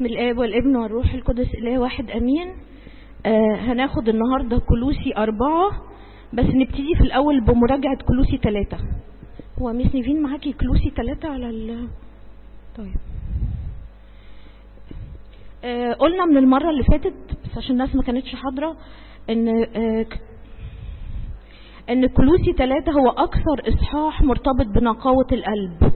باسم الآب والابن والروح القدس إله واحد أمين آه هناخد النهاردة كلوسي أربعة بس نبتدي في الأول بمراجعة كلوسي ثلاثة هو ميس نيفين معاكي كلوسي ثلاثة على ال طيب آه قلنا من المرة اللي فاتت بس عشان الناس ما كانتش حاضرة ان آه ان كلوسي ثلاثة هو أكثر إصحاح مرتبط بنقاوة القلب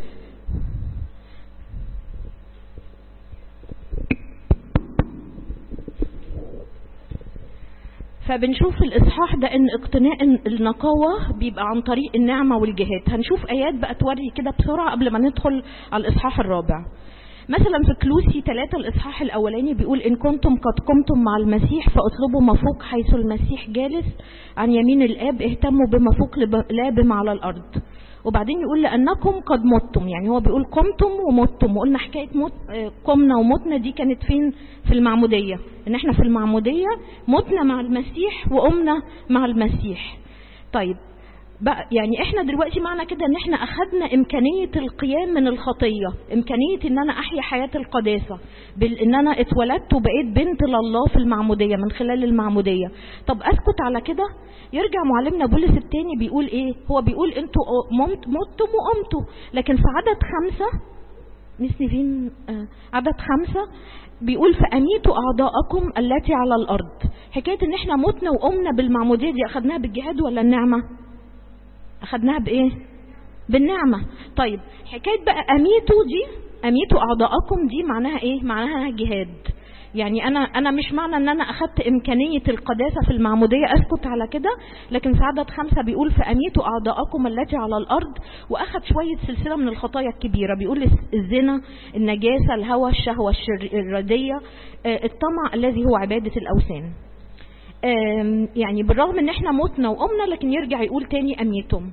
فبنشوف في الإصحاح ده إن اقتناء النقاوة بيبقى عن طريق النعمة والجهاد هنشوف آيات بقى توري كده بسرعة قبل ما ندخل على الإصحاح الرابع مثلا في كلوسي ثلاثة الإصحاح الأولاني بيقول إن كنتم قد قمتم مع المسيح فاطلبوا ما فوق حيث المسيح جالس عن يمين الآب اهتموا بما فوق لا بما على الأرض وبعدين يقول لأنكم قد متم يعني هو بيقول قمتم ومتم وقلنا حكاية مت قمنا ومتنا دي كانت فين في المعمودية إن احنا في المعمودية متنا مع المسيح وقمنا مع المسيح طيب بقى يعني احنا دلوقتي معنى كده ان احنا اخدنا امكانية القيام من الخطية امكانية ان انا احيا حياة القداسة بان انا اتولدت وبقيت بنت لله في المعمودية من خلال المعمودية طب اسكت على كده يرجع معلمنا بولس التاني بيقول ايه هو بيقول انتوا مت متم وقمتوا لكن في عدد خمسة ميس نيفين آه عدد خمسة بيقول فأميتوا أعضاءكم التي على الأرض حكاية ان احنا متنا وقمنا بالمعمودية دي أخدناها بالجهاد ولا النعمة أخدناها بإيه بالنعمة طيب حكاية بقى أميتوا دي أميتوا أعضاءكم دي معناها إيه معناها جهاد يعني أنا أنا مش معنى إن أنا أخدت إمكانية القداسة في المعمودية أسكت على كده لكن في عدد خمسة بيقول فأميتوا أعضاءكم التي على الأرض وأخد شوية سلسلة من الخطايا الكبيرة بيقول الزنا النجاسة الهوى الشهوة الردية الطمع الذي هو عبادة الأوثان يعني بالرغم ان احنا متنا وقمنا لكن يرجع يقول تاني اميتم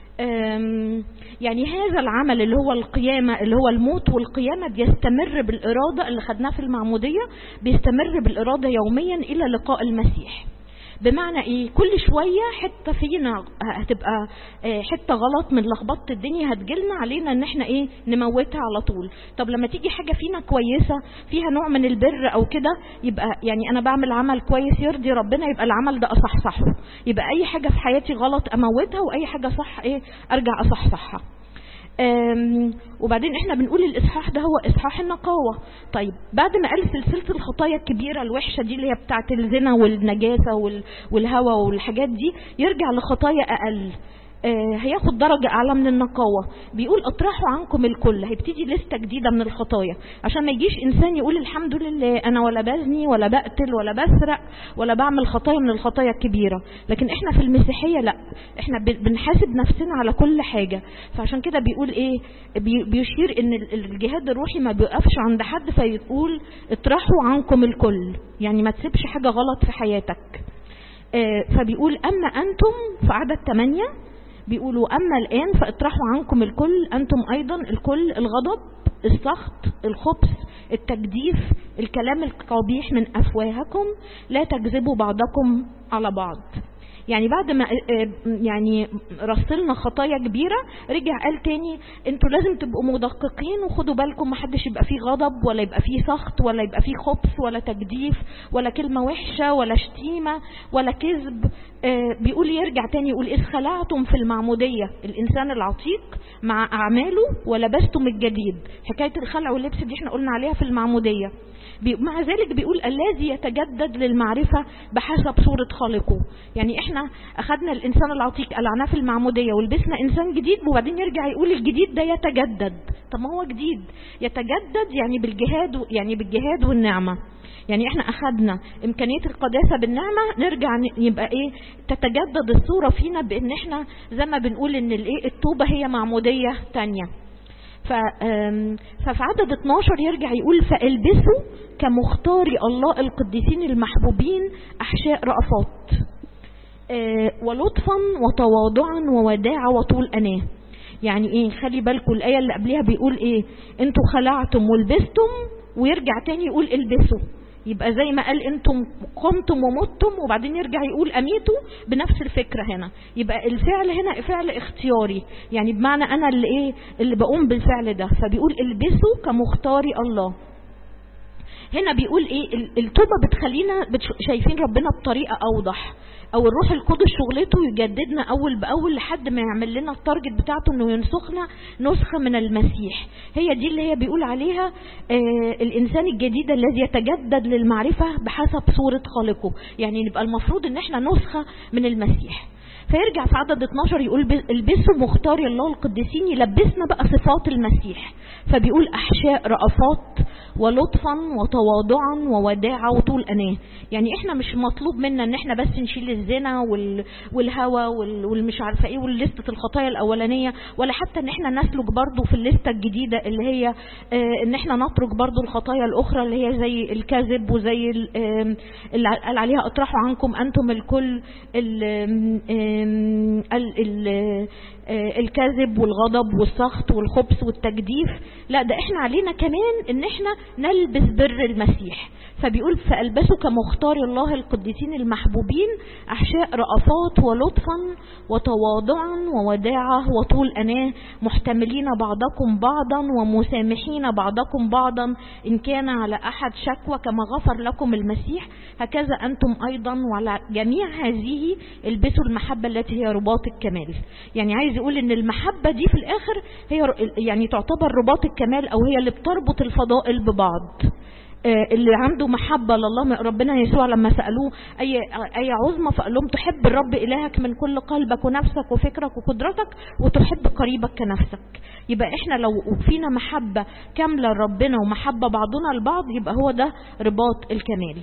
يعني هذا العمل اللي هو القيامة اللي هو الموت والقيامة بيستمر بالإرادة اللي خدناها في المعمودية بيستمر بالإرادة يوميا إلى لقاء المسيح بمعنى ايه كل شوية حتة فينا هتبقى حتة غلط من لخبطة الدنيا هتجيلنا علينا ان احنا ايه نموتها على طول طب لما تيجي حاجة فينا كويسة فيها نوع من البر او كده يبقى يعني انا بعمل عمل كويس يرضي ربنا يبقى العمل ده اصحصحه يبقى اي حاجة في حياتي غلط اموتها واي حاجة صح ايه ارجع اصحصحها وبعدين احنا بنقول الاصحاح ده هو اصحاح النقاوه طيب بعد ما قال سلسله الخطايا الكبيره الوحشه دي اللي هي بتاعه الزنا والنجاسه والهوى والحاجات دي يرجع لخطايا اقل آه هياخد درجة أعلى من النقاوة بيقول اطرحوا عنكم الكل هيبتدي لستة جديدة من الخطايا عشان ما يجيش إنسان يقول الحمد لله أنا ولا بزني ولا بقتل ولا بسرق ولا بعمل خطايا من الخطايا الكبيرة لكن إحنا في المسيحية لا إحنا بنحاسب نفسنا على كل حاجة فعشان كده بيقول إيه بيشير إن الجهاد الروحي ما بيقفش عند حد فيقول اطرحوا عنكم الكل يعني ما تسيبش حاجة غلط في حياتك آه فبيقول أما أنتم في عدد 8 بيقولوا أما الآن فاطرحوا عنكم الكل أنتم أيضا الكل الغضب السخط الخبث التجديف الكلام القبيح من أفواهكم لا تكذبوا بعضكم على بعض يعني بعد ما يعني رسلنا خطايا كبيرة رجع قال تاني انتوا لازم تبقوا مدققين وخدوا بالكم محدش يبقى فيه غضب ولا يبقى فيه سخط ولا يبقى فيه خبث ولا تجديف ولا كلمة وحشة ولا شتيمة ولا كذب بيقول يرجع تاني يقول إذ خلعتم في المعمودية الإنسان العتيق مع أعماله ولبستم الجديد حكاية الخلع واللبس دي احنا قلنا عليها في المعمودية مع ذلك بيقول الذي يتجدد للمعرفة بحسب صورة خالقه يعني احنا اخدنا الانسان العتيق قلعناه في المعمودية ولبسنا انسان جديد وبعدين يرجع يقول الجديد ده يتجدد طب ما هو جديد يتجدد يعني بالجهاد يعني بالجهاد والنعمة يعني احنا اخدنا امكانية القداسة بالنعمة نرجع يبقى ايه تتجدد الصورة فينا بان احنا زي ما بنقول ان الايه التوبة هي معمودية تانية ففي عدد 12 يرجع يقول فالبسوا كمختار الله القديسين المحبوبين احشاء رأفات ولطفا وتواضعا ووداعة وطول أناه يعني ايه خلي بالكم الآية اللي قبلها بيقول ايه انتوا خلعتم ولبستم ويرجع تاني يقول البسوا يبقى زي ما قال انتم قمتم ومتم وبعدين يرجع يقول اميتوا بنفس الفكره هنا يبقى الفعل هنا فعل اختياري يعني بمعنى انا اللي ايه اللي بقوم بالفعل ده فبيقول البسوا كمختاري الله هنا بيقول ايه التوبة بتخلينا شايفين ربنا بطريقة اوضح او الروح القدس شغلته يجددنا اول باول لحد ما يعمل لنا التارجت بتاعته انه ينسخنا نسخة من المسيح هي دي اللي هي بيقول عليها آه الانسان الجديد الذي يتجدد للمعرفة بحسب صورة خالقه يعني نبقى المفروض ان احنا نسخة من المسيح فيرجع في عدد 12 يقول البسوا مختار الله القديسين يلبسنا بقى صفات المسيح فبيقول أحشاء رأفات ولطفا وتواضعا ووداعة وطول أناه يعني احنا مش مطلوب منا ان احنا بس نشيل الزنا وال... والهوى وال... والمش عارفة ايه واللستة الخطايا الأولانية ولا حتى ان احنا نسلك برضو في الليستة الجديدة اللي هي اه ان احنا نترك برضو الخطايا الأخرى اللي هي زي الكذب وزي ال... اه اللي قال عليها اطرحوا عنكم أنتم الكل ال... ال... ال... الكذب والغضب والسخط والخبث والتجديف لا ده احنا علينا كمان ان احنا نلبس بر المسيح فبيقول فألبسوا كمختار الله القديسين المحبوبين أحشاء رأفات ولطفا وتواضعا ووداعة وطول أناه محتملين بعضكم بعضا ومسامحين بعضكم بعضا إن كان على أحد شكوى كما غفر لكم المسيح هكذا أنتم أيضا وعلى جميع هذه البسوا المحبة التي هي رباط الكمال يعني عايز يقول إن المحبة دي في الآخر هي يعني تعتبر رباط الكمال أو هي اللي بتربط الفضائل ببعض اللي عنده محبة لله ربنا يسوع لما سألوه أي, أي عظمة فقال لهم تحب الرب إلهك من كل قلبك ونفسك وفكرك وقدرتك وتحب قريبك كنفسك يبقى احنا لو فينا محبة كاملة لربنا ومحبة بعضنا البعض يبقى هو ده رباط الكمال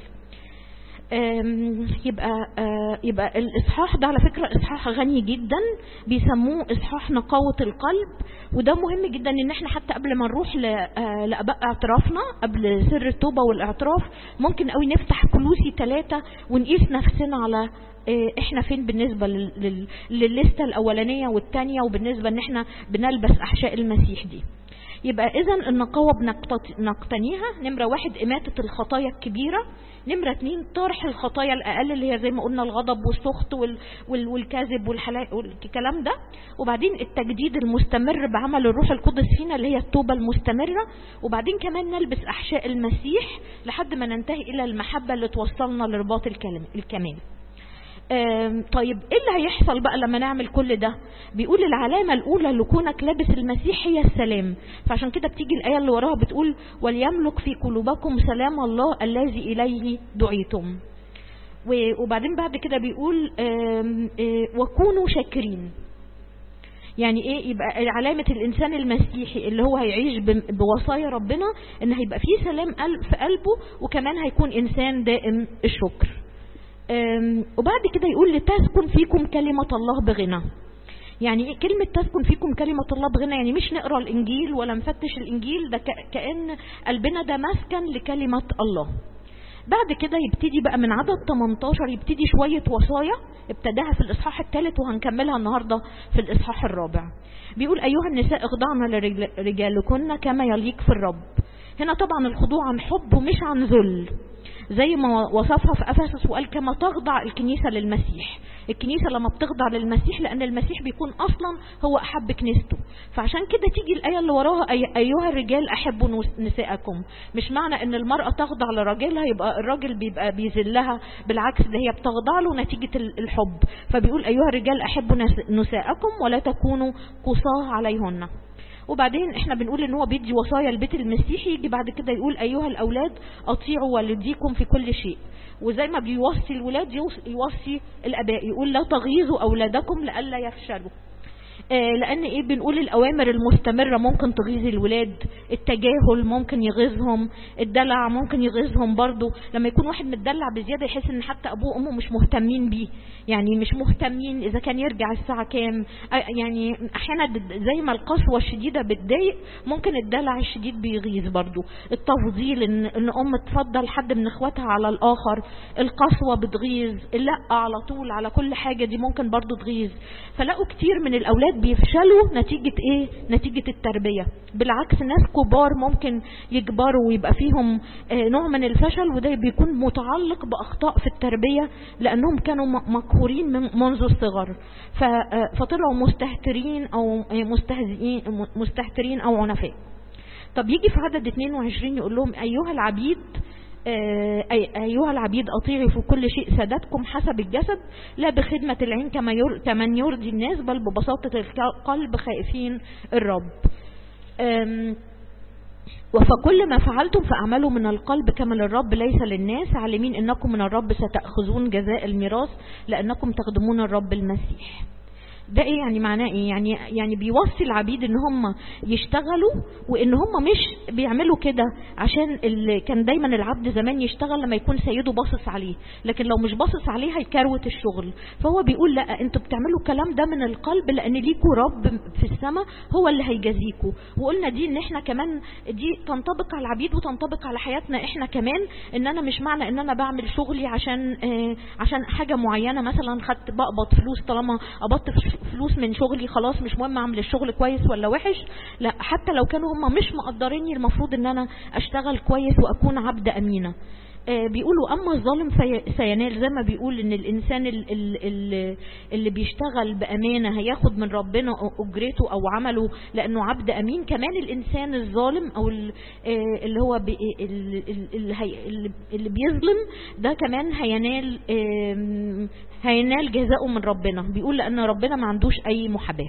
يبقى يبقى الاصحاح ده على فكره اصحاح غني جدا بيسموه اصحاح نقاوه القلب وده مهم جدا ان احنا حتى قبل ما نروح لاباء اعترافنا قبل سر التوبه والاعتراف ممكن قوي نفتح كلوسي ثلاثه ونقيس نفسنا على احنا فين بالنسبه للليسته الاولانيه والثانيه وبالنسبه ان احنا بنلبس احشاء المسيح دي يبقى اذا النقاوة بنقتنيها نمرة واحد إماتة الخطايا الكبيرة نمرة اتنين طرح الخطايا الأقل اللي هي زي ما قلنا الغضب والسخط وال وال والكذب والكلام ده وبعدين التجديد المستمر بعمل الروح القدس فينا اللي هي التوبة المستمرة وبعدين كمان نلبس أحشاء المسيح لحد ما ننتهي إلى المحبة اللي توصلنا لرباط الكمال طيب ايه اللي هيحصل بقى لما نعمل كل ده بيقول العلامة الاولى لكونك لابس المسيح هي السلام فعشان كده بتيجي الاية اللي وراها بتقول وليملك في قلوبكم سلام الله الذي اليه دعيتم وبعدين بعد كده بيقول وكونوا شاكرين يعني ايه يبقى علامة الانسان المسيحي اللي هو هيعيش بوصايا ربنا ان هيبقى فيه سلام في قلبه وكمان هيكون انسان دائم الشكر وبعد كده يقول لتسكن فيكم كلمة الله بغنى يعني ايه كلمة تسكن فيكم كلمة الله بغنى يعني مش نقرأ الإنجيل ولا نفتش الإنجيل ده كأن قلبنا ده مسكن لكلمة الله بعد كده يبتدي بقى من عدد 18 يبتدي شوية وصايا ابتداها في الإصحاح الثالث وهنكملها النهاردة في الإصحاح الرابع بيقول أيها النساء اخضعن لرجالكن كما يليق في الرب هنا طبعا الخضوع عن حب ومش عن ذل زي ما وصفها في افسس وقال كما تخضع الكنيسه للمسيح الكنيسه لما بتخضع للمسيح لان المسيح بيكون اصلا هو احب كنيسته فعشان كده تيجي الايه اللي وراها أي ايها الرجال احبوا نساءكم مش معنى ان المراه تخضع لراجلها يبقى الراجل بيبقى بيذلها بالعكس ده هي بتخضع له نتيجه الحب فبيقول ايها الرجال احبوا نساءكم ولا تكونوا قصاه عليهن وبعدين احنا بنقول ان هو بيدي وصايا البيت المسيحي يجي بعد كده يقول ايها الاولاد اطيعوا والديكم في كل شيء وزي ما بيوصي الولاد يوصي الاباء يقول لا تغيظوا اولادكم لئلا يفشلوا آه لان ايه بنقول الاوامر المستمره ممكن تغيظ الولاد التجاهل ممكن يغيظهم الدلع ممكن يغيظهم برضو لما يكون واحد متدلع بزياده يحس ان حتى ابوه وامه مش مهتمين بيه يعني مش مهتمين اذا كان يرجع الساعه كام آه يعني احيانا زي ما القسوه الشديده بتضايق ممكن الدلع الشديد بيغيظ برضو التفضيل ان, إن ام تفضل حد من اخواتها على الاخر القسوه بتغيظ اللا على طول على كل حاجه دي ممكن برضو تغيظ فلاقوا كتير من الاولاد بيفشلوا نتيجة ايه نتيجة التربية بالعكس ناس كبار ممكن يكبروا ويبقى فيهم آه نوع من الفشل وده بيكون متعلق باخطاء في التربية لانهم كانوا مقهورين من منذ الصغر فطلعوا مستهترين او مستهزئين مستهترين او عنفاء طب يجي في عدد 22 يقول لهم ايها العبيد آه، أي- أيها العبيد أطيعوا في كل شيء سادتكم حسب الجسد لا بخدمة العين كما ير... كمن يرضي الناس بل ببساطة القلب خائفين الرب أم، وفكل ما فعلتم فاعملوا من القلب كما للرب ليس للناس عالمين انكم من الرب ستأخذون جزاء الميراث لانكم تخدمون الرب المسيح ده ايه يعني معناه ايه يعني يعني بيوصي العبيد ان هم يشتغلوا وان هم مش بيعملوا كده عشان ال... كان دايما العبد زمان يشتغل لما يكون سيده باصص عليه لكن لو مش باصص عليه هيكروت الشغل فهو بيقول لا انتوا بتعملوا الكلام ده من القلب لان ليكوا رب في السماء هو اللي هيجازيكوا وقلنا دي ان احنا كمان دي تنطبق على العبيد وتنطبق على حياتنا احنا كمان ان انا مش معنى ان انا بعمل شغلي عشان آه عشان حاجه معينه مثلا خدت بقبض فلوس طالما قبضت فلوس من شغلي خلاص مش مهم اعمل الشغل كويس ولا وحش لا حتى لو كانوا هم مش مقدريني المفروض ان انا اشتغل كويس واكون عبد امينه آه بيقولوا اما الظالم في سينال زي ما بيقول ان الانسان ال- ال- ال- اللي بيشتغل بامانه هياخد من ربنا اجرته او عمله لانه عبد امين كمان الانسان الظالم او ال- آه اللي هو بي- ال- ال- اللي هي- اللي- اللي بيظلم ده كمان هينال آم، هينال جزاؤه من ربنا بيقول لان ربنا ما عندوش اي محاباه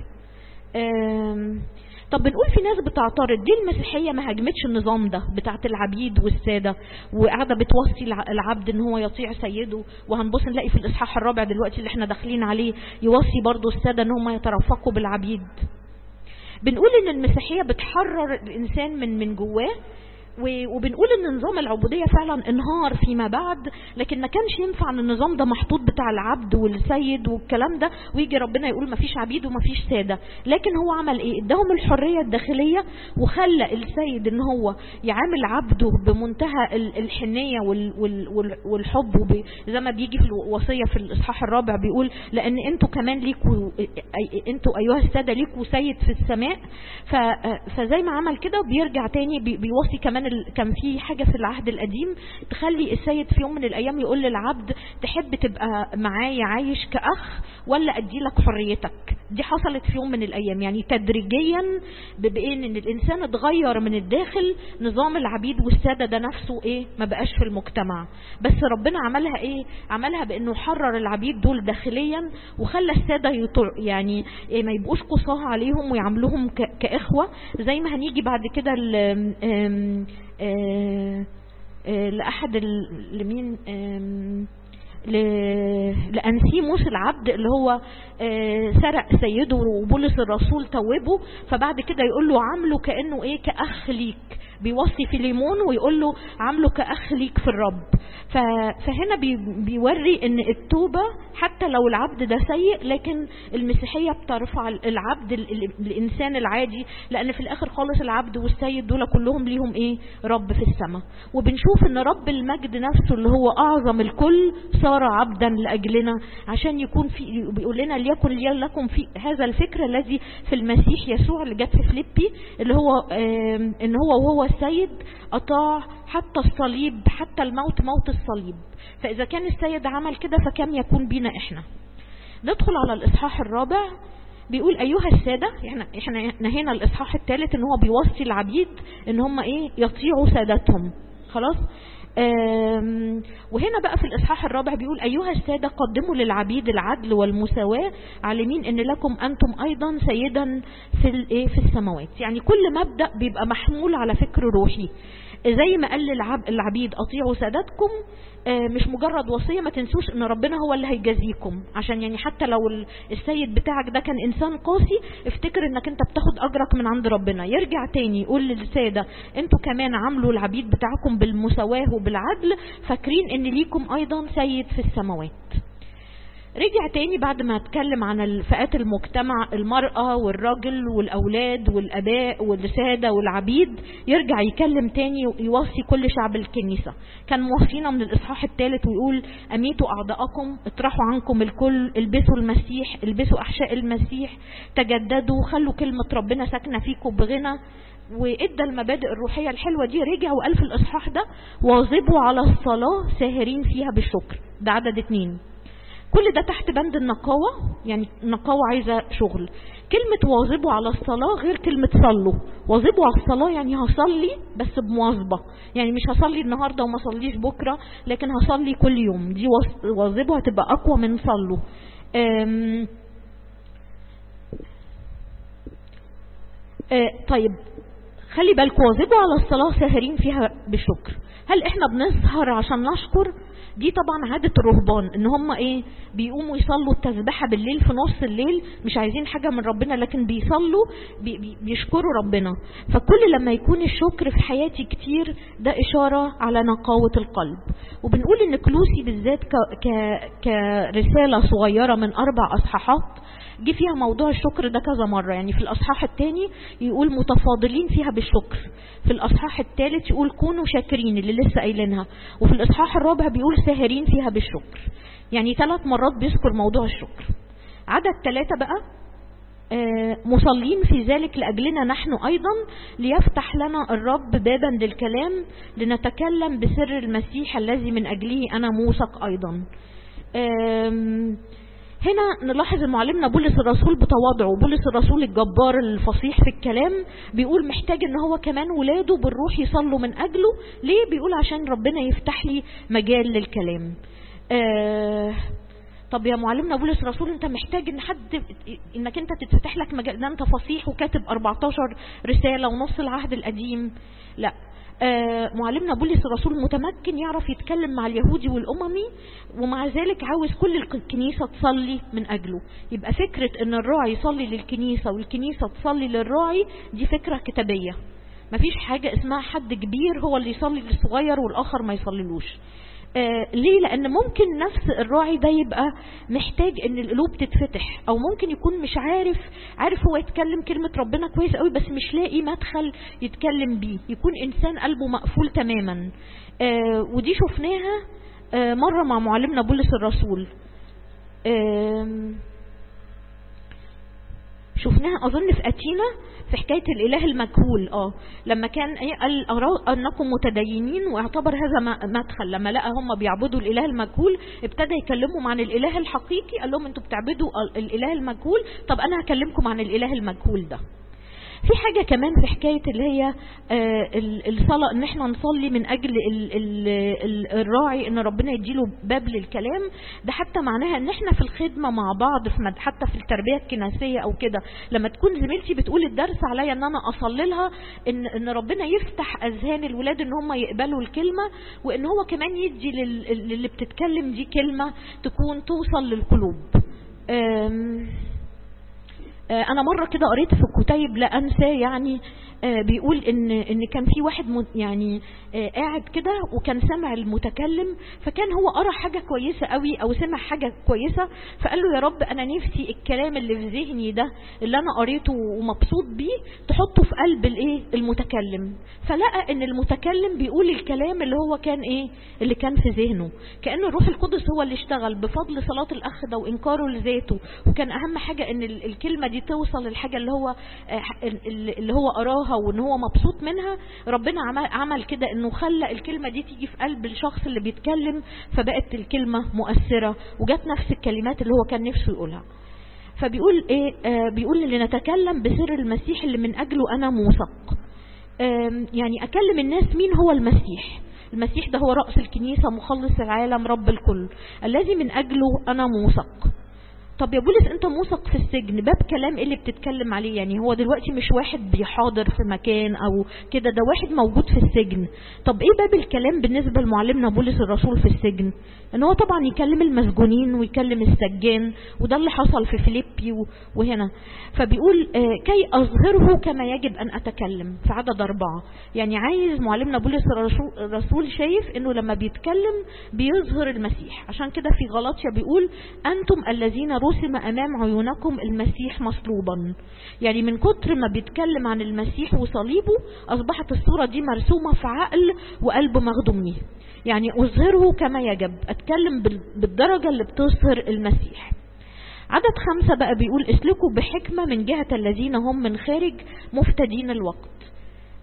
آم، طب بنقول في ناس بتعترض دي المسيحيه ما هاجمتش النظام ده بتاعت العبيد والساده وقاعده بتوصي الع- العبد ان هو يطيع سيده وهنبص نلاقي في الاصحاح الرابع دلوقتي اللي احنا داخلين عليه يوصي برضو الساده ان هم يترفقوا بالعبيد بنقول ان المسيحيه بتحرر الانسان من من جواه و- وبنقول ان نظام العبودية فعلا انهار فيما بعد لكن ما كانش ينفع ان النظام ده محطوط بتاع العبد والسيد والكلام ده ويجي ربنا يقول ما فيش عبيد وما فيش سادة لكن هو عمل ايه اداهم الحرية الداخلية وخلى السيد ان هو يعامل عبده بمنتهى ال- الحنية وال- وال- وال- والحب وب- زي ما بيجي في الوصية في الاصحاح الرابع بيقول لان انتوا كمان ليكوا أي- انتوا ايها السادة ليكوا سيد في السماء ف- فزي ما عمل كده بيرجع تاني بي- بيوصي كمان ال- كان في حاجة في العهد القديم تخلي السيد في يوم من الأيام يقول للعبد تحب تبقى معايا عايش كأخ ولا أدي لك حريتك دي حصلت في يوم من الأيام يعني تدريجيا بإن إن الإنسان اتغير من الداخل نظام العبيد والسادة ده نفسه إيه ما بقاش في المجتمع بس ربنا عملها إيه عملها بأنه حرر العبيد دول داخليا وخلى السادة يطع يعني إيه ما يبقوش قصاه عليهم ويعاملوهم ك- كإخوة زي ما هنيجي بعد كده ال- آم، آه، آه، لأحد ال- لمين آم، ل- لأنسيموس العبد اللي هو آه، سرق سيده وبولس الرسول توبه فبعد كده يقول له عامله كأنه ايه كأخ ليك بيوصي في ليمون ويقول له عامله كأخ ليك في الرب ف- فهنا بي- بيوري ان التوبة حتى لو العبد ده سيء لكن المسيحية بترفع العبد ال- ال- الانسان العادي لان في الاخر خالص العبد والسيد دول كلهم ليهم ايه رب في السماء وبنشوف ان رب المجد نفسه اللي هو اعظم الكل صار عبدا لاجلنا عشان يكون في بيقول لنا ليكن لي لكم في هذا الفكر الذي في المسيح يسوع اللي جت في فيليبي اللي هو آم، ان هو وهو السيد اطاع حتى الصليب حتى الموت موت الصليب فاذا كان السيد عمل كده فكم يكون بينا احنا ندخل على الاصحاح الرابع بيقول ايها الساده احنا احنا نهينا الاصحاح الثالث ان هو بيوصي العبيد ان هم ايه يطيعوا سادتهم خلاص آم، وهنا بقى في الإصحاح الرابع بيقول أيها السادة قدموا للعبيد العدل والمساواة عالمين أن لكم أنتم أيضا سيدا في الإيه في السماوات يعني كل مبدأ بيبقى محمول على فكر روحي زي ما قال للعب- العبيد أطيعوا سادتكم آه، مش مجرد وصية ما تنسوش ان ربنا هو اللي هيجازيكم عشان يعني حتى لو ال- السيد بتاعك ده كان انسان قاسي افتكر انك انت بتاخد اجرك من عند ربنا يرجع تاني يقول للسادة انتوا كمان عاملوا العبيد بتاعكم بالمساواة وبالعدل فاكرين ان ليكم ايضا سيد في السماوات رجع تاني بعد ما اتكلم عن فئات المجتمع المرأة والراجل والأولاد والأباء والسادة والعبيد يرجع يكلم تاني يوصي كل شعب الكنيسة كان موصينا من الإصحاح الثالث ويقول أميتوا أعداءكم اطرحوا عنكم الكل البسوا المسيح البسوا أحشاء المسيح تجددوا خلوا كلمة ربنا ساكنة فيكم بغنى وادى المبادئ الروحيه الحلوه دي رجع وقال في الاصحاح ده واظبوا على الصلاه ساهرين فيها بالشكر ده عدد اتنين كل ده تحت بند النقاوة يعني النقاوة عايزة شغل كلمة واظبوا على الصلاة غير كلمة صلوا واظبوا على الصلاة يعني هصلي بس بمواظبة يعني مش هصلي النهاردة وما صليش بكرة لكن هصلي كل يوم دي واظبوا هتبقى أقوى من صلوا آه طيب خلي بالكم واظبوا على الصلاة ساهرين فيها بشكر هل احنا بنسهر عشان نشكر دي طبعا عادة الرهبان ان هم ايه بيقوموا يصلوا التسبحة بالليل في نص الليل مش عايزين حاجة من ربنا لكن بيصلوا بي بي بيشكروا ربنا فكل لما يكون الشكر في حياتي كتير ده اشارة على نقاوة القلب وبنقول ان كلوسي بالذات ك ك كرسالة صغيرة من اربع اصحاحات جه فيها موضوع الشكر ده كذا مرة يعني في الأصحاح الثاني يقول متفاضلين فيها بالشكر في الأصحاح الثالث يقول كونوا شاكرين اللي لسه قايلينها وفي الإصحاح الرابع بيقول ساهرين فيها بالشكر يعني ثلاث مرات بيذكر موضوع الشكر عدد ثلاثة بقى آه مصلين في ذلك لأجلنا نحن أيضا ليفتح لنا الرب بابا للكلام لنتكلم بسر المسيح الذي من أجله أنا موثق أيضا هنا نلاحظ ان معلمنا بولس الرسول بتواضعه بولس الرسول الجبار الفصيح في الكلام بيقول محتاج ان هو كمان ولاده بالروح يصلوا من اجله ليه بيقول عشان ربنا يفتح لي مجال للكلام آه طب يا معلمنا بولس الرسول انت محتاج ان حد انك انت تتفتح لك مجال ده انت فصيح وكاتب 14 رساله ونص العهد القديم لا آه معلمنا بولس الرسول متمكن يعرف يتكلم مع اليهودي والأممي ومع ذلك عاوز كل الكنيسة تصلي من أجله يبقى فكرة ان الراعي يصلي للكنيسة والكنيسة تصلي للراعي دي فكرة كتابية مفيش حاجة اسمها حد كبير هو اللي يصلي للصغير والآخر ما يصليلوش آه ليه لان ممكن نفس الراعي ده يبقى محتاج ان القلوب تتفتح او ممكن يكون مش عارف عارف هو يتكلم كلمة ربنا كويس قوي بس مش لاقي مدخل يتكلم بيه يكون انسان قلبه مقفول تماما آه ودي شفناها آه مرة مع معلمنا بولس الرسول شفناها اظن في اتينا في حكاية الاله المجهول اه لما كان قال انكم متدينين واعتبر هذا مدخل لما لقى هم بيعبدوا الاله المجهول ابتدى يكلمهم عن الاله الحقيقي قال لهم انتوا بتعبدوا الاله المجهول طب انا هكلمكم عن الاله المجهول ده في حاجة كمان في حكاية اللي هي الصلاة ان احنا نصلي من اجل الراعي ان ربنا يديله باب للكلام ده حتى معناها ان احنا في الخدمة مع بعض في حتى في التربية الكنسية او كده لما تكون زميلتي بتقول الدرس عليا ان انا اصلي لها ان ان ربنا يفتح اذهان الولاد ان هم يقبلوا الكلمة وان هو كمان يدي للي بتتكلم دي كلمة تكون توصل للقلوب انا مرة كده قريت في كتيب لا انسى يعني بيقول ان ان كان في واحد يعني قاعد كده وكان سمع المتكلم فكان هو قرا حاجه كويسه قوي او سمع حاجه كويسه فقال له يا رب انا نفسي الكلام اللي في ذهني ده اللي انا قريته ومبسوط بيه تحطه في قلب الايه المتكلم فلقى ان المتكلم بيقول الكلام اللي هو كان ايه اللي كان في ذهنه كان الروح القدس هو اللي اشتغل بفضل صلاه الاخ ده وانكاره لذاته وكان اهم حاجه ان الكلمه دي توصل للحاجه اللي هو اللي هو قراها وان هو مبسوط منها ربنا عمل, عمل كده انه خلى الكلمة دي تيجي في قلب الشخص اللي بيتكلم فبقت الكلمة مؤثرة وجات نفس الكلمات اللي هو كان نفسه يقولها فبيقول ايه آه بيقول لنتكلم بسر المسيح اللي من اجله انا موثق آه يعني اكلم الناس مين هو المسيح المسيح ده هو رأس الكنيسة مخلص العالم رب الكل الذي من اجله انا موثق طب يا بولس انت موثق في السجن باب كلام ايه اللي بتتكلم عليه يعني هو دلوقتي مش واحد بيحاضر في مكان او كده ده واحد موجود في السجن طب ايه باب الكلام بالنسبة لمعلمنا بولس الرسول في السجن ان هو طبعا يكلم المسجونين ويكلم السجان وده اللي حصل في فيليبي وهنا فبيقول آه كي اظهره كما يجب ان اتكلم في عدد اربعة يعني عايز معلمنا بولس الرسول شايف انه لما بيتكلم بيظهر المسيح عشان كده في غلطية بيقول انتم الذين رسم امام عيونكم المسيح مصلوبا يعني من كتر ما بيتكلم عن المسيح وصليبه اصبحت الصورة دي مرسومة في عقل وقلب مخدومني يعني اظهره كما يجب اتكلم بالدرجة اللي بتظهر المسيح عدد خمسة بقى بيقول اسلكوا بحكمة من جهة الذين هم من خارج مفتدين الوقت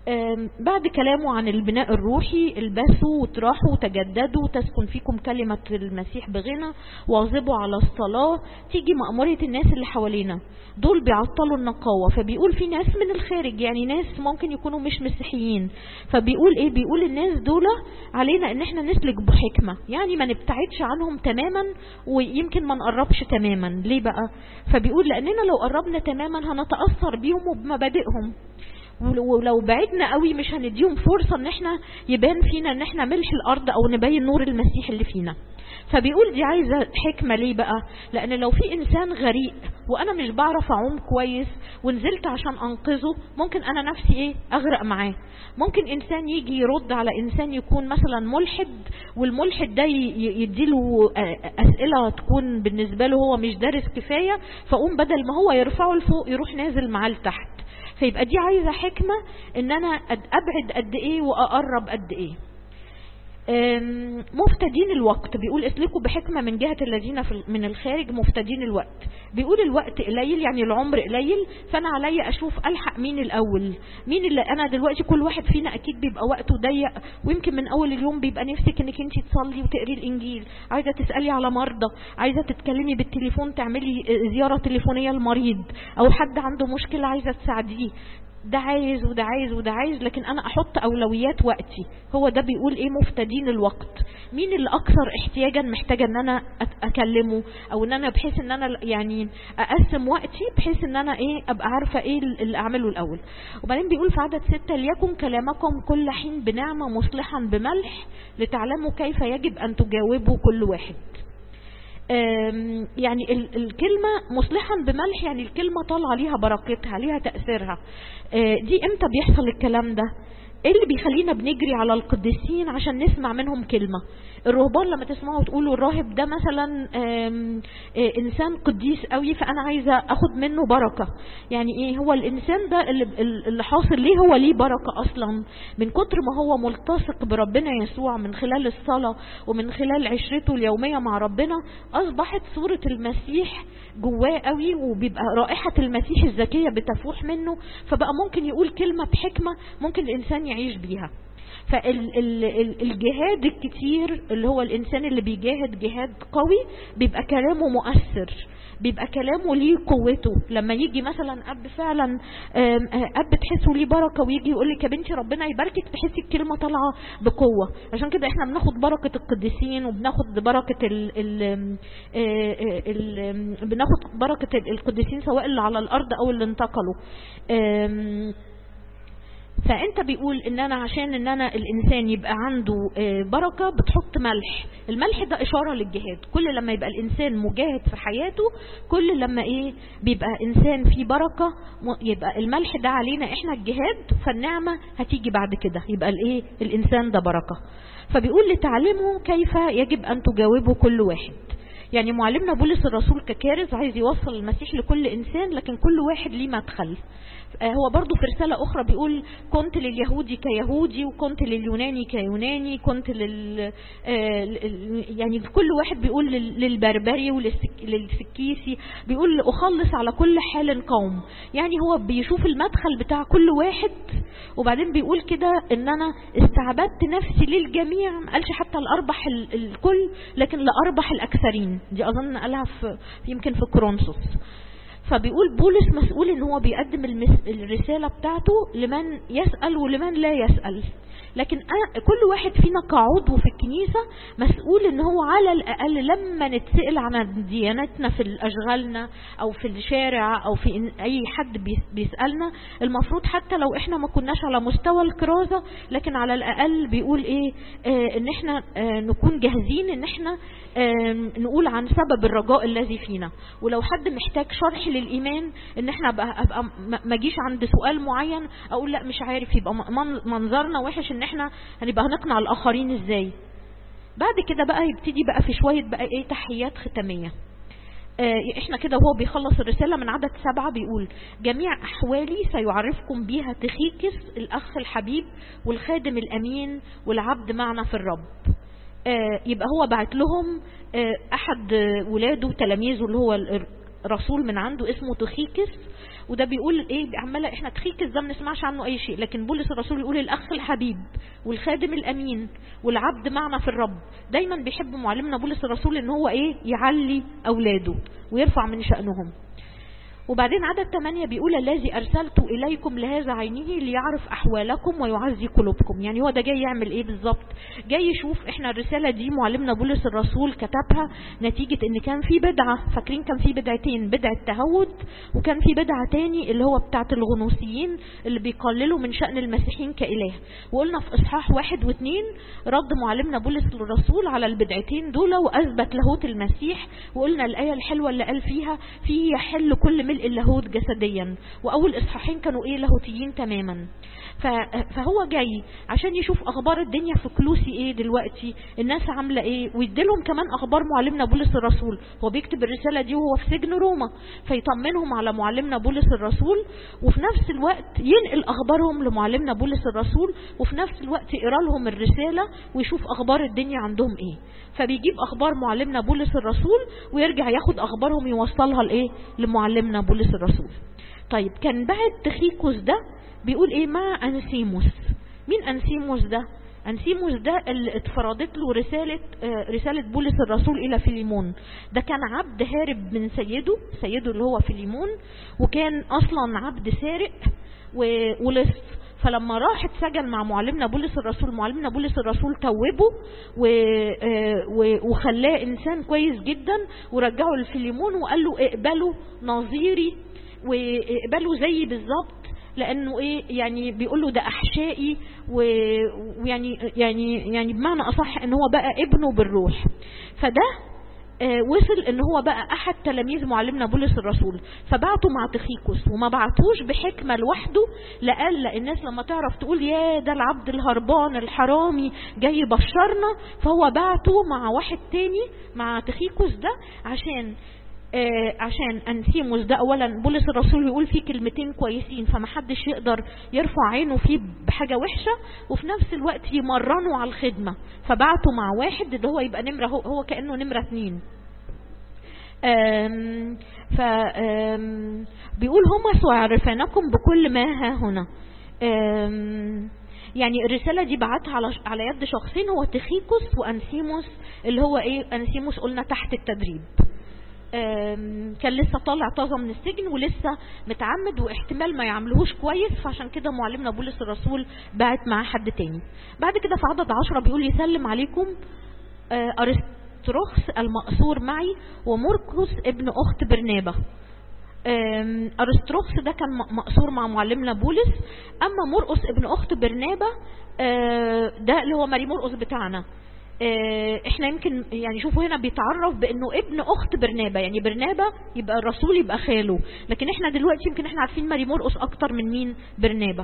آم، بعد كلامه عن البناء الروحي البثوا وتراحوا وتجددوا تسكن فيكم كلمة المسيح بغنى واظبوا على الصلاة تيجي مأمورية الناس اللي حوالينا دول بيعطلوا النقاوة فبيقول في ناس من الخارج يعني ناس ممكن يكونوا مش مسيحيين فبيقول ايه بيقول الناس دول علينا ان احنا نسلك بحكمة يعني ما نبتعدش عنهم تماما ويمكن ما نقربش تماما ليه بقى فبيقول لاننا لو قربنا تماما هنتأثر بيهم وبمبادئهم ولو بعدنا قوي مش هنديهم فرصة ان احنا يبان فينا ان احنا ملح الارض او نبين نور المسيح اللي فينا فبيقول دي عايزة حكمة ليه بقى لان لو في انسان غريق وانا مش بعرف اعوم كويس ونزلت عشان انقذه ممكن انا نفسي ايه اغرق معاه ممكن انسان يجي يرد على انسان يكون مثلا ملحد والملحد ده يديله اسئلة تكون بالنسبة له هو مش دارس كفاية فقوم بدل ما هو يرفعه لفوق يروح نازل معاه لتحت فيبقى دي عايزة حكمة ان انا ابعد قد ايه واقرب قد ايه مفتدين الوقت بيقول اسلكوا بحكمة من جهة الذين في من الخارج مفتدين الوقت بيقول الوقت قليل يعني العمر قليل فانا عليا اشوف الحق مين الاول مين اللي انا دلوقتي كل واحد فينا اكيد بيبقى وقته ضيق ويمكن من اول اليوم بيبقى نفسك انك انت تصلي وتقري الانجيل عايزة تسألي على مرضى عايزة تتكلمي بالتليفون تعملي زيارة تليفونية لمريض او حد عنده مشكلة عايزة تساعديه ده عايز وده عايز وده عايز لكن انا احط اولويات وقتي هو ده بيقول ايه مفتدين الوقت مين اللي اكثر احتياجا محتاجه ان انا اكلمه او ان انا بحيث ان انا يعني اقسم وقتي بحيث ان انا ايه ابقى عارفه ايه اللي اعمله الاول وبعدين بيقول في عدد ستة ليكن كلامكم كل حين بنعمه مصلحا بملح لتعلموا كيف يجب ان تجاوبوا كل واحد يعني الكلمة مصلحا بملح يعني الكلمة طالعة ليها بركتها ليها تأثيرها دي امتى بيحصل الكلام ده ايه اللي بيخلينا بنجري على القديسين عشان نسمع منهم كلمة الرهبان لما تسمعوا تقولوا الراهب ده مثلا آم آه انسان قديس قوي فانا عايزة اخد منه بركة يعني ايه هو الانسان ده اللي, اللي حاصل ليه هو ليه بركة اصلا من كتر ما هو ملتصق بربنا يسوع من خلال الصلاة ومن خلال عشرته اليومية مع ربنا اصبحت صورة المسيح جواه قوي وبيبقى رائحة المسيح الذكية بتفوح منه فبقى ممكن يقول كلمة بحكمة ممكن الانسان يعيش بيها فالجهاد الكتير اللي هو الانسان اللي بيجاهد جهاد قوي بيبقى كلامه مؤثر بيبقى كلامه ليه قوته لما يجي مثلا اب فعلا اب تحسه ليه بركه ويجي يقول لك يا بنتي ربنا يباركك تحسي الكلمه طالعه بقوه عشان كده احنا بناخد بركه القديسين وبناخد بركه ال ال ال بناخد بركه القديسين سواء اللي على الارض او اللي انتقلوا فانت بيقول ان انا عشان ان انا الانسان يبقى عنده بركة بتحط ملح الملح ده اشارة للجهاد كل لما يبقى الانسان مجاهد في حياته كل لما ايه بيبقى انسان فيه بركة يبقى الملح ده علينا احنا الجهاد فالنعمة هتيجي بعد كده يبقى الايه الانسان ده بركة فبيقول لتعلموا كيف يجب ان تجاوبوا كل واحد يعني معلمنا بولس الرسول ككارز عايز يوصل المسيح لكل انسان لكن كل واحد ليه مدخل هو برضو في رسالة أخرى بيقول كنت لليهودي كيهودي وكنت لليوناني كيوناني كنت لل يعني كل واحد بيقول للبربري وللسكيسي بيقول أخلص على كل حال قوم يعني هو بيشوف المدخل بتاع كل واحد وبعدين بيقول كده ان انا استعبدت نفسي للجميع ما قالش حتى لأربح الكل لكن لأربح الأكثرين دي أظن قالها في يمكن في كرونسوس فبيقول بولس مسؤول ان هو بيقدم المس... الرسالة بتاعته لمن يسأل ولمن لا يسأل لكن كل واحد فينا كعضو في الكنيسة مسؤول ان هو على الاقل لما نتسأل عن ديانتنا في اشغالنا او في الشارع او في اي حد بيسألنا المفروض حتى لو احنا ما كناش على مستوى الكرازة لكن على الاقل بيقول ايه آه ان احنا آه نكون جاهزين ان احنا آه نقول عن سبب الرجاء الذي فينا ولو حد محتاج شرح للايمان ان احنا ابقى, أبقى ما اجيش عند سؤال معين اقول لا مش عارف يبقى منظرنا وحش ان احنا هنبقى هنقنع الاخرين ازاي بعد كده بقى يبتدي بقى في شوية بقى ايه تحيات ختامية اه احنا كده وهو بيخلص الرسالة من عدد سبعة بيقول جميع احوالي سيعرفكم بيها تخيكس الاخ الحبيب والخادم الامين والعبد معنا في الرب اه يبقى هو بعت لهم اه احد ولاده تلاميذه اللي هو رسول من عنده اسمه تخيكس وده بيقول ايه عماله احنا تخيك ده ما نسمعش عنه اي شيء لكن بولس الرسول يقول الاخ الحبيب والخادم الامين والعبد معنا في الرب دايما بيحب معلمنا بولس الرسول ان هو ايه يعلي اولاده ويرفع من شأنهم وبعدين عدد 8 بيقول الذي أرسلت إليكم لهذا عينه ليعرف أحوالكم ويعزي قلوبكم يعني هو ده جاي يعمل إيه بالظبط جاي يشوف إحنا الرسالة دي معلمنا بولس الرسول كتبها نتيجة إن كان في بدعة فاكرين كان في بدعتين بدعة تهود وكان في بدعة تاني اللي هو بتاعة الغنوصيين اللي بيقللوا من شأن المسيحيين كإله وقلنا في إصحاح واحد واثنين رد معلمنا بولس الرسول على البدعتين دول وأثبت لاهوت المسيح وقلنا الآية الحلوة اللي قال فيها فيه يحل كل ملء اللاهوت جسديا واول اصحاحين كانوا ايه لاهوتيين تماما فهو جاي عشان يشوف اخبار الدنيا في كلوسي ايه دلوقتي الناس عامله ايه ويديلهم كمان اخبار معلمنا بولس الرسول هو بيكتب الرساله دي وهو في سجن روما فيطمنهم على معلمنا بولس الرسول وفي نفس الوقت ينقل اخبارهم لمعلمنا بولس الرسول وفي نفس الوقت يقرا لهم الرساله ويشوف اخبار الدنيا عندهم ايه فبيجيب اخبار معلمنا بولس الرسول ويرجع ياخد اخبارهم يوصلها لايه لمعلمنا بولس الرسول طيب كان بعد تخيكوس ده بيقول ايه مع انسيموس مين انسيموس ده انسيموس ده اللي اتفرضت له رسالة رسالة بولس الرسول الى فيليمون ده كان عبد هارب من سيده سيده اللي هو فيليمون وكان اصلا عبد سارق ولص فلما راح اتسجن مع معلمنا بولس الرسول معلمنا بولس الرسول توبه وخلاه انسان كويس جدا ورجعه لفيليمون وقال له اقبلوا نظيري واقبلوا زيي بالظبط لانه ايه يعني بيقول له ده احشائي ويعني يعني يعني بمعنى اصح ان هو بقى ابنه بالروح فده وصل ان هو بقى احد تلاميذ معلمنا بولس الرسول فبعته مع تخيكوس وما بعتوش بحكمة لوحده لألا الناس لما تعرف تقول يا ده العبد الهربان الحرامي جاي يبشرنا فهو بعته مع واحد تاني مع تخيكوس ده عشان آه عشان انسيموس ده اولا بولس الرسول يقول فيه كلمتين كويسين فمحدش يقدر يرفع عينه فيه بحاجه وحشه وفي نفس الوقت يمرنه على الخدمه فبعته مع واحد اللي هو يبقى نمره هو, هو كانه نمره اتنين آم ف آم بيقول هما سيعرفانكم بكل ما ها هنا آم يعني الرسالة دي بعتها على على يد شخصين هو تخيكوس وانسيموس اللي هو ايه انسيموس قلنا تحت التدريب كان لسه طالع طازه من السجن ولسه متعمد واحتمال ما يعملوهوش كويس فعشان كده معلمنا بولس الرسول بعت معاه حد تاني بعد كده في عدد عشرة بيقول يسلم عليكم ارسطرخس المقصور معي ومركس ابن اخت برنابه ارسطرخس ده كان مقصور مع معلمنا بولس اما مرقس ابن اخت برنابه ده اللي هو ماري مرقس بتاعنا احنا يمكن يعني شوفوا هنا بيتعرف بانه ابن اخت برنابا يعني برنابا يبقى الرسول يبقى خاله لكن احنا دلوقتي يمكن احنا عارفين ماري مرقس اكتر من مين برنابا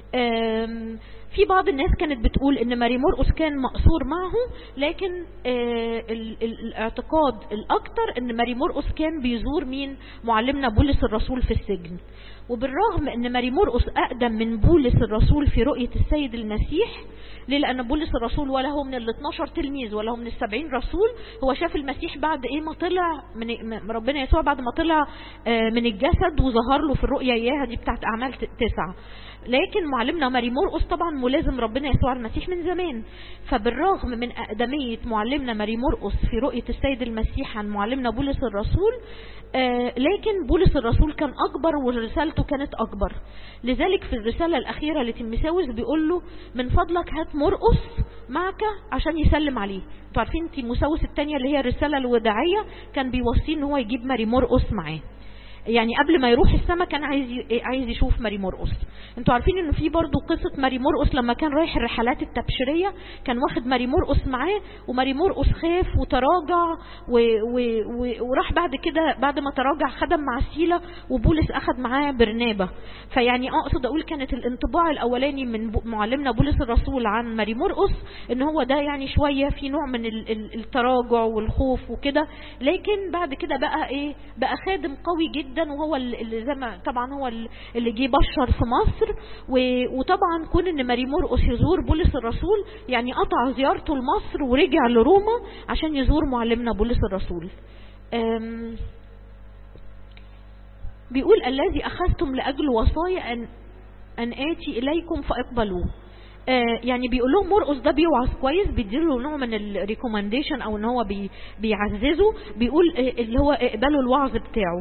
في بعض الناس كانت بتقول ان ماري مرقس كان مقصور معه لكن ال ال الاعتقاد الاكتر ان ماري مرقس كان بيزور مين معلمنا بولس الرسول في السجن وبالرغم ان ماري مرقس اقدم من بولس الرسول في رؤية السيد المسيح ليه لان بولس الرسول ولا هو من ال 12 تلميذ ولا هو من ال 70 رسول هو شاف المسيح بعد ايه ما طلع من ربنا يسوع بعد ما طلع من الجسد وظهر له في الرؤيا اياها دي بتاعت اعمال تسعة لكن معلمنا ماري مرقس طبعا ملازم ربنا يسوع المسيح من زمان فبالرغم من أقدمية معلمنا ماري مرقس في رؤية السيد المسيح عن معلمنا بولس الرسول آه لكن بولس الرسول كان أكبر ورسالته كانت أكبر لذلك في الرسالة الأخيرة لتيمساوس بيقول له من فضلك هات مرقس معك عشان يسلم عليه انتوا عارفين تيموساوس الثانية اللي هي الرسالة الوداعية كان بيوصيه ان هو يجيب ماري مرقس معاه يعني قبل ما يروح السما كان عايز عايز يشوف ماري مرقس انتوا عارفين انه في برضه قصه ماري مرقس لما كان رايح الرحلات التبشيريه كان واخد ماري مرقس معاه وماري مرقس خاف وتراجع و و و وراح بعد كده بعد ما تراجع خدم مع سيلا وبولس اخد معاه برنابه فيعني اقصد اقول كانت الانطباع الاولاني من معلمنا بولس الرسول عن ماري مرقس ان هو ده يعني شويه في نوع من التراجع والخوف وكده لكن بعد كده بقى ايه بقى خادم قوي جدا جدا وهو اللي زي ما طبعا هو اللي جه بشر في مصر وطبعا كون ان ماري مرقس يزور بولس الرسول يعني قطع زيارته لمصر ورجع لروما عشان يزور معلمنا بولس الرسول بيقول الذي أخذتم لأجل وصايا أن أن آتي إليكم فاقبلوه آه يعني بيقول لهم مرقس ده بيوعظ كويس بيديله نوع من الريكومنديشن او ان هو بي بيعززه بيقول آه اللي هو اقبلوا الوعظ بتاعه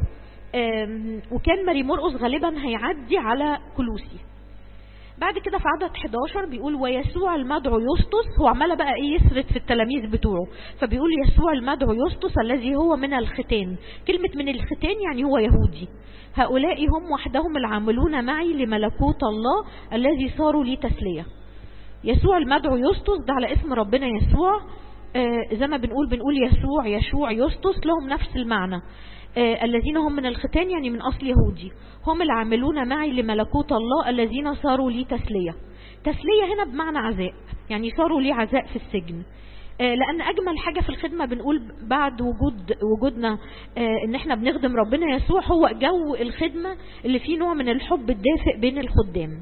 آه وكان ماري مرقس غالبا هيعدي على كلوسي بعد كده في عدد 11 بيقول ويسوع المدعو يسطس هو عمال بقى ايه يسرد في التلاميذ بتوعه فبيقول يسوع المدعو يسطس الذي هو من الختان كلمة من الختان يعني هو يهودي هؤلاء هم وحدهم العاملون معي لملكوت الله الذي صاروا لي تسلية يسوع المدعو يسطس ده على اسم ربنا يسوع آه زي ما بنقول بنقول يسوع يشوع يسطس لهم نفس المعنى آه الذين هم من الختان يعني من أصل يهودي هم العاملون معي لملكوت الله الذين صاروا لي تسلية تسلية هنا بمعنى عزاء يعني صاروا لي عزاء في السجن آه لأن أجمل حاجة في الخدمة بنقول بعد وجود وجودنا آه إن إحنا بنخدم ربنا يسوع هو جو الخدمة اللي فيه نوع من الحب الدافئ بين الخدام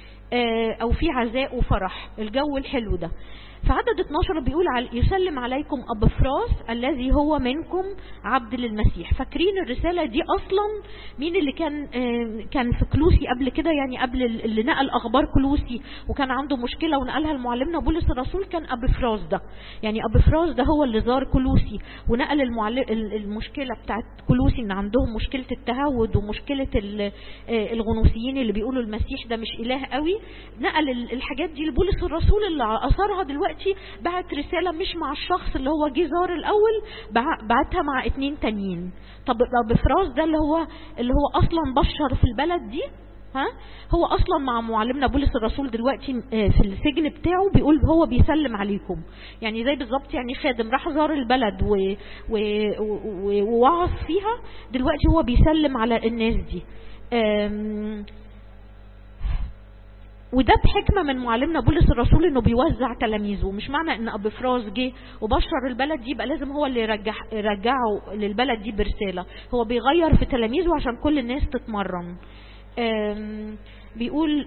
أو في عزاء وفرح الجو الحلو ده في عدد 12 بيقول على يسلم عليكم أبفراس الذي هو منكم عبد للمسيح فاكرين الرسالة دي أصلا مين اللي كان كان في كلوسي قبل كده يعني قبل اللي نقل أخبار كلوسي وكان عنده مشكلة ونقلها لمعلمنا بولس الرسول كان أبفراس ده يعني أبفراس ده هو اللي زار كلوسي ونقل المعلم المشكلة بتاعت كلوسي إن عندهم مشكلة التهود ومشكلة الغنوسيين اللي بيقولوا المسيح ده مش إله قوي نقل الحاجات دي لبولس الرسول اللي أثرها دلوقتي دلوقتي بعت رسالة مش مع الشخص اللي هو جه زار الأول بعتها مع اتنين تانيين طب بفراس ده اللي هو اللي هو أصلا بشر في البلد دي ها هو اصلا مع معلمنا بولس الرسول دلوقتي في السجن بتاعه بيقول هو بيسلم عليكم يعني زي بالظبط يعني خادم راح زار البلد و... و... و... ووعظ فيها دلوقتي هو بيسلم على الناس دي أم... وده بحكمه من معلمنا بولس الرسول انه بيوزع تلاميذه مش معنى ان ابو فراس جه وبشر البلد دي يبقى لازم هو اللي يرجع يرجعه للبلد دي برساله هو بيغير في تلاميذه عشان كل الناس تتمرن بيقول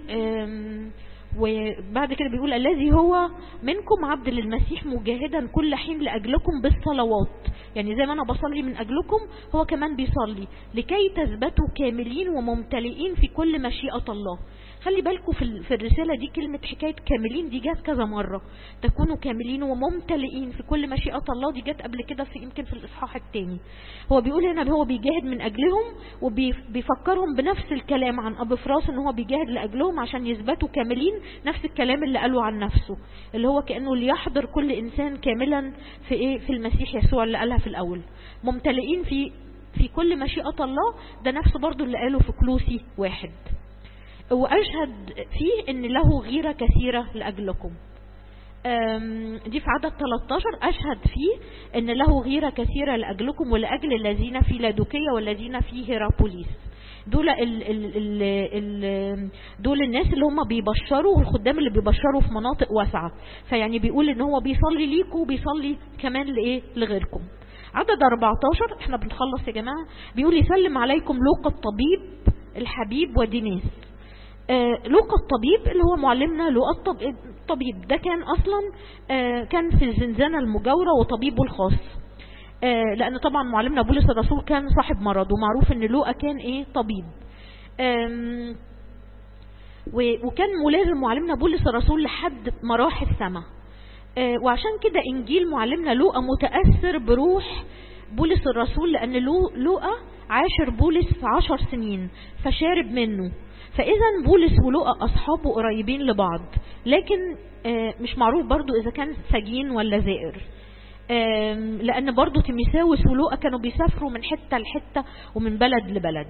وبعد كده بيقول الذي هو منكم عبد للمسيح مجاهدا كل حين لاجلكم بالصلوات يعني زي ما انا بصلي من اجلكم هو كمان بيصلي لكي تثبتوا كاملين وممتلئين في كل مشيئه الله خلي بالكم في في الرساله دي كلمه حكايه كاملين دي جت كذا مره تكونوا كاملين وممتلئين في كل مشيئه الله دي جت قبل كده في يمكن في الاصحاح الثاني هو بيقول هنا هو بيجاهد من اجلهم وبيفكرهم بنفس الكلام عن ابو فراس ان هو بيجاهد لاجلهم عشان يثبتوا كاملين نفس الكلام اللي قاله عن نفسه اللي هو كانه ليحضر كل انسان كاملا في ايه في المسيح يسوع اللي قالها في الاول ممتلئين في في كل مشيئه الله ده نفس برضو اللي قاله في كلوسي واحد وأشهد فيه أن له غيرة كثيرة لأجلكم دي في عدد 13 أشهد فيه أن له غيرة كثيرة لأجلكم ولأجل الذين في لادوكية والذين في هيرابوليس دول ال ال ال ال دول الناس اللي هم بيبشروا والخدام اللي بيبشروا في مناطق واسعة فيعني بيقول ان هو بيصلي ليكم وبيصلي كمان لايه لغيركم عدد 14 احنا بنخلص يا جماعة بيقول يسلم عليكم لوقا الطبيب الحبيب ودينيس آه لوقا الطبيب اللي هو معلمنا لوقا الطبيب ده كان اصلا آه كان في الزنزانة المجاورة وطبيبه الخاص آه لان طبعا معلمنا بولس الرسول كان صاحب مرض ومعروف ان لوقا كان ايه طبيب وكان ملازم معلمنا بولس الرسول لحد ما راح السماء وعشان كده انجيل معلمنا لوقا متاثر بروح بولس الرسول لان لوقا عاشر بولس عشر سنين فشارب منه فاذا بولس ولوقا اصحابه قريبين لبعض لكن مش معروف برضو اذا كان سجين ولا زائر لان برضو تيميساوس ولوقا كانوا بيسافروا من حته لحته ومن بلد لبلد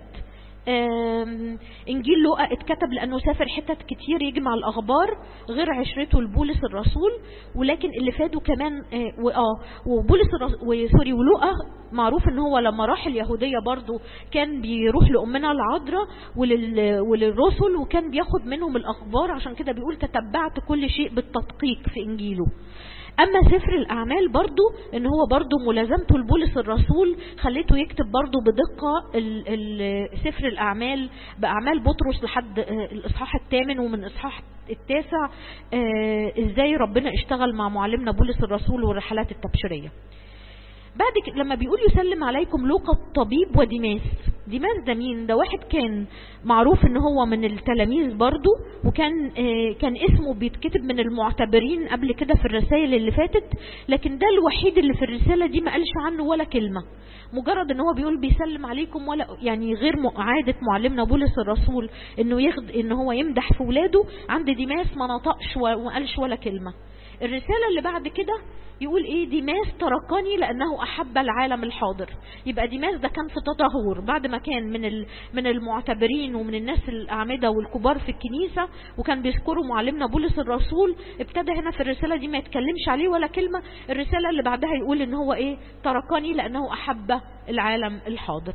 انجيل لوقا اتكتب لانه سافر حتت كتير يجمع الاخبار غير عشرته لبولس الرسول ولكن اللي فاده كمان اه وبولس وسوري ولوقا معروف ان هو لما راح اليهوديه برضو كان بيروح لامنا العذراء ولل وللرسل وكان بياخد منهم الاخبار عشان كده بيقول تتبعت كل شيء بالتدقيق في انجيله اما سفر الاعمال برضو ان هو برضو ملازمته لبولس الرسول خليته يكتب برضو بدقة ال ال سفر الاعمال باعمال بطرس لحد الاصحاح الثامن ومن اصحاح التاسع ازاي ربنا اشتغل مع معلمنا بولس الرسول والرحلات التبشيرية بعد كده لما بيقول يسلم عليكم لوقا الطبيب وديماس ديماس ده مين ده واحد كان معروف ان هو من التلاميذ برضو وكان آه كان اسمه بيتكتب من المعتبرين قبل كده في الرسائل اللي فاتت لكن ده الوحيد اللي في الرسالة دي ما قالش عنه ولا كلمة مجرد ان هو بيقول بيسلم عليكم ولا يعني غير عادة معلمنا بولس الرسول انه يخد ان هو يمدح في ولاده عند ديماس ما نطقش وما قالش ولا كلمة الرسالة اللي بعد كده يقول ايه ديماس تركني لانه احب العالم الحاضر يبقى ديماس ده كان في تدهور بعد ما كان من من المعتبرين ومن الناس الاعمده والكبار في الكنيسه وكان بيذكروا معلمنا بولس الرسول ابتدى هنا في الرساله دي ما يتكلمش عليه ولا كلمه الرساله اللي بعدها يقول ان هو ايه تركني لانه احب العالم الحاضر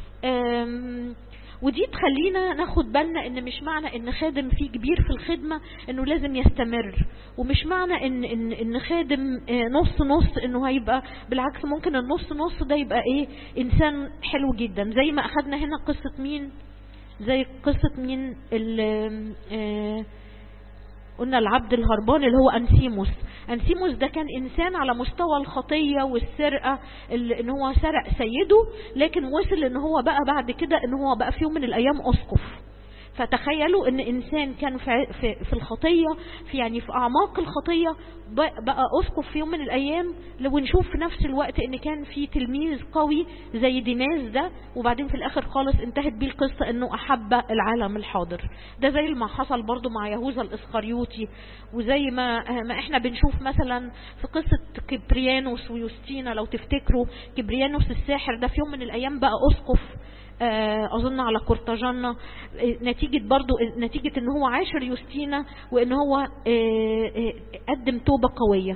ودي تخلينا ناخد بالنا ان مش معنى ان خادم فيه كبير في الخدمة انه لازم يستمر ومش معنى ان ان ان خادم نص نص انه هيبقى بالعكس ممكن النص نص ده يبقى ايه انسان حلو جدا زي ما اخدنا هنا قصة مين زي قصة مين اللي قلنا العبد الهربان اللي هو أنسيموس أنسيموس ده كان إنسان على مستوى الخطية والسرقة إن هو سرق سيده لكن وصل إن هو بقى بعد كده إن هو بقى في يوم من الأيام أسقف فتخيلوا ان انسان كان في, في, في الخطية في يعني في اعماق الخطية بقى اسقف في يوم من الايام ونشوف في نفس الوقت ان كان في تلميذ قوي زي ديناس ده وبعدين في الاخر خالص انتهت بيه القصة انه احب العالم الحاضر ده زي ما حصل برضو مع يهوذا الاسخريوطي وزي ما, ما احنا بنشوف مثلا في قصة كبريانوس ويوستينا لو تفتكروا كبريانوس الساحر ده في يوم من الايام بقى اسقف اظن على قرطاجنة نتيجة برضو نتيجة ان هو عاشر يوستينا وان هو قدم توبة قوية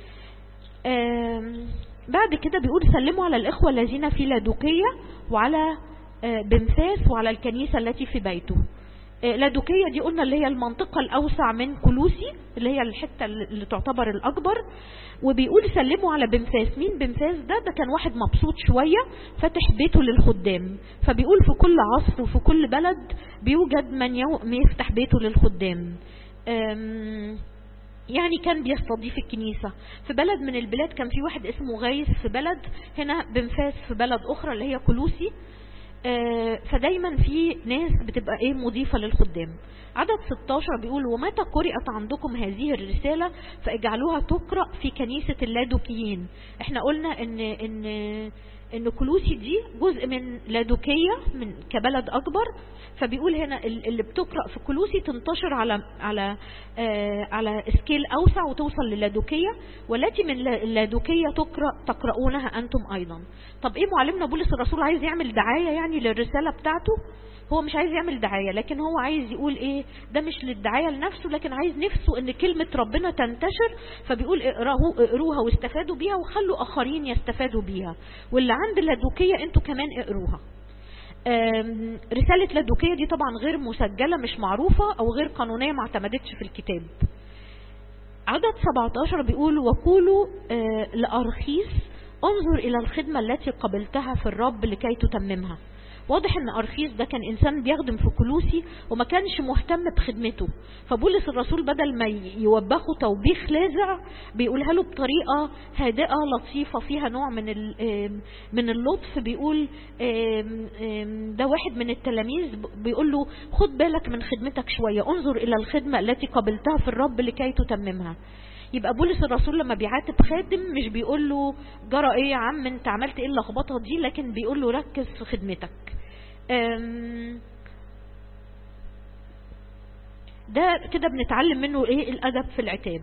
بعد كده بيقول سلموا على الاخوة الذين في لادوكية وعلى بنفاس وعلى الكنيسة التي في بيته لادوكية دي قلنا اللي هي المنطقة الأوسع من كلوسي اللي هي الحتة اللي تعتبر الأكبر وبيقول سلموا على بنفاس مين بنفاس ده ده كان واحد مبسوط شوية فتح بيته للخدام فبيقول في كل عصر وفي كل بلد بيوجد من يفتح بيته للخدام يعني كان بيستضيف الكنيسة في بلد من البلاد كان في واحد اسمه غيث في بلد هنا بنفاس في بلد أخرى اللي هي كلوسي فدايما في ناس بتبقى ايه مضيفة للخدام عدد 16 بيقول ومتى قرأت عندكم هذه الرسالة فاجعلوها تقرأ في كنيسة اللادوكيين احنا قلنا ان ان ان كلوسي دي جزء من لادوكية من كبلد اكبر فبيقول هنا اللي بتقرأ في كلوسي تنتشر على على آه على سكيل اوسع وتوصل للادوكية والتي من اللادوكية تقرأ تقرؤونها انتم ايضا طب ايه معلمنا بولس الرسول عايز يعمل دعاية يعني للرسالة بتاعته هو مش عايز يعمل دعاية لكن هو عايز يقول ايه ده مش للدعاية لنفسه لكن عايز نفسه ان كلمة ربنا تنتشر فبيقول اقروه اقروها واستفادوا بيها وخلوا اخرين يستفادوا بيها واللي عند اللادوكية انتوا كمان اقروها رسالة لادوكية دي طبعا غير مسجلة مش معروفة او غير قانونية ما اعتمدتش في الكتاب عدد 17 بيقول وقولوا لأرخيس انظر الى الخدمة التي قبلتها في الرب لكي تتممها واضح ان ارخيس ده كان انسان بيخدم في كلوسي وما كانش مهتم بخدمته فبولس الرسول بدل ما يوبخه توبيخ لاذع بيقولها له بطريقه هادئه لطيفه فيها نوع من من اللطف بيقول ده واحد من التلاميذ بيقول له خد بالك من خدمتك شويه انظر الى الخدمه التي قبلتها في الرب لكي تتممها يبقى بولس الرسول لما بيعاتب خادم مش بيقول له جرى ايه يا عم انت عملت ايه اللخبطه دي لكن بيقول له ركز في خدمتك ده كده بنتعلم منه ايه الادب في العتاب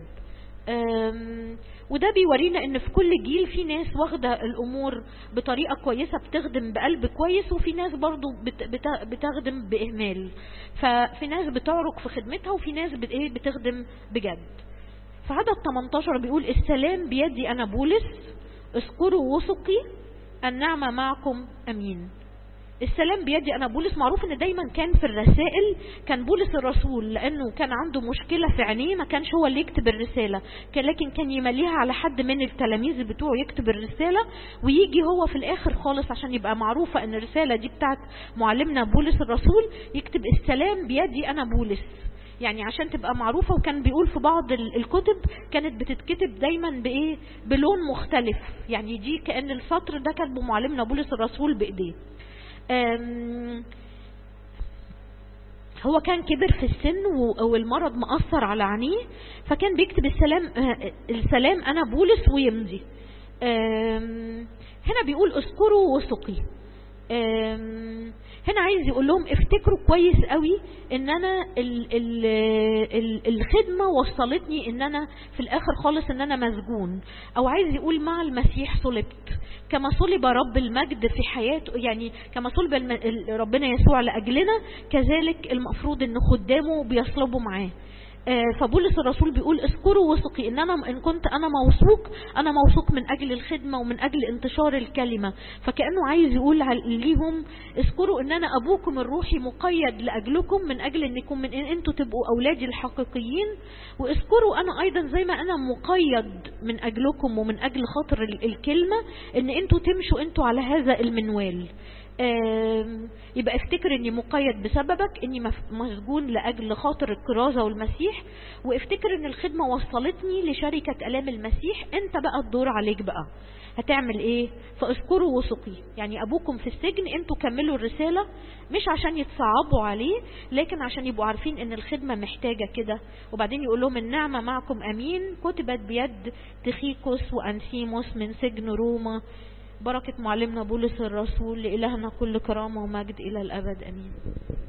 وده بيورينا ان في كل جيل في ناس واخده الامور بطريقه كويسه بتخدم بقلب كويس وفي ناس برضو بتخدم باهمال ففي ناس بتعرق في خدمتها وفي ناس بتخدم بجد في عدد 18 بيقول السلام بيدي أنا بولس اذكروا وثقي النعمة معكم أمين السلام بيدي أنا بولس معروف ان دايما كان في الرسائل كان بولس الرسول لأنه كان عنده مشكلة في عينيه ما كانش هو اللي يكتب الرسالة لكن كان يمليها على حد من التلاميذ بتوعه يكتب الرسالة ويجي هو في الآخر خالص عشان يبقى معروفة ان الرسالة دي بتاعت معلمنا بولس الرسول يكتب السلام بيدي أنا بولس يعني عشان تبقى معروفة وكان بيقول في بعض الكتب كانت بتتكتب دايما بايه بلون مختلف يعني دي كأن السطر ده كان معلمنا بولس الرسول بايديه هو كان كبر في السن والمرض مأثر على عينيه فكان بيكتب السلام السلام انا بولس ويمضي هنا بيقول اذكروا وثقي هنا عايز يقول لهم افتكروا كويس قوي ان انا ال ال ال الخدمة وصلتني ان انا في الاخر خالص ان انا مسجون او عايز يقول مع المسيح صلبت كما صلب رب المجد في حياته يعني كما صلب ربنا يسوع لاجلنا كذلك المفروض ان خدامه بيصلبوا معاه فبولس الرسول بيقول اذكروا وثقي ان انا ان كنت انا موثوق انا موثوق من اجل الخدمه ومن اجل انتشار الكلمه فكانه عايز يقول ليهم اذكروا ان انا ابوكم الروحي مقيد لاجلكم من اجل انكم من ان انتوا تبقوا اولادي الحقيقيين واذكروا انا ايضا زي ما انا مقيد من اجلكم ومن اجل خاطر الكلمه ان انتوا تمشوا انتوا على هذا المنوال يبقى افتكر اني مقيد بسببك اني مسجون لاجل خاطر الكرازة والمسيح وافتكر ان الخدمة وصلتني لشركة الام المسيح انت بقى الدور عليك بقى هتعمل ايه فاذكروا وثقي يعني ابوكم في السجن انتوا كملوا الرسالة مش عشان يتصعبوا عليه لكن عشان يبقوا عارفين ان الخدمة محتاجة كده وبعدين يقول لهم النعمة معكم امين كتبت بيد تخيكوس وانسيموس من سجن روما بركة معلمنا بولس الرسول لإلهنا كل كرامة ومجد إلى الأبد أمين